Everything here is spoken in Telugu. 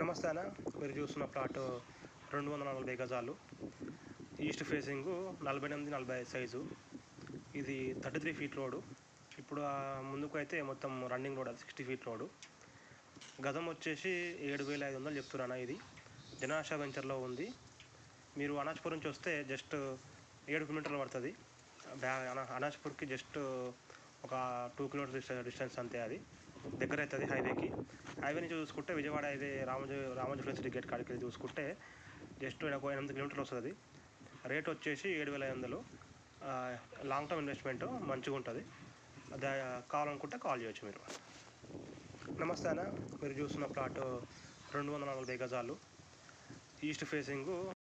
నమస్తే అన్న మీరు చూస్తున్న ప్లాట్ రెండు వందల నలభై గజాలు ఈస్ట్ ఫేసింగ్ నలభై ఎనిమిది నలభై ఐదు సైజు ఇది థర్టీ త్రీ ఫీట్ రోడ్ ఇప్పుడు ఆ ముందుకు అయితే మొత్తం రన్నింగ్ రోడ్ అది సిక్స్టీ ఫీట్ రోడ్ గజం వచ్చేసి ఏడు వేల ఐదు వందలు చెప్తున్నాను ఇది జనాశ వెంచర్లో ఉంది మీరు అనాజ్పూర్ నుంచి వస్తే జస్ట్ ఏడు కిలోమీటర్లు పడుతుంది బ్యా అనా- అనాజ్పూర్కి జస్ట్ ఒక టూ కిలోమీటర్ డిస్టెన్స్ డిస్టెన్స్ అంతే అది దగ్గర అవుతుంది హైవేకి హైవే నుంచి చూసుకుంటే Vijayawada highway Ramoji Ramoji film city gate కాడికి వెళ్ళి చూసుకుంటే జస్ట్ ఒక ఎనిమిది కిలోమీటర్లు వస్తుంది రేట్ వచ్చేసి ఏడు వేల ఐదు వందలు ఆ, లాంగ్ టర్మ్ ఇన్వెస్ట్మెంట్ మంచిగా ఉంటుంది అదే కావాలనుకుంటే కాల్ చేయొచ్చు మీరు నమస్తే అన్న మీరు చూస్తున్న ప్లాట్ రెండు వందల నలభై గజాలు ఈస్ట్ ఫేసింగ్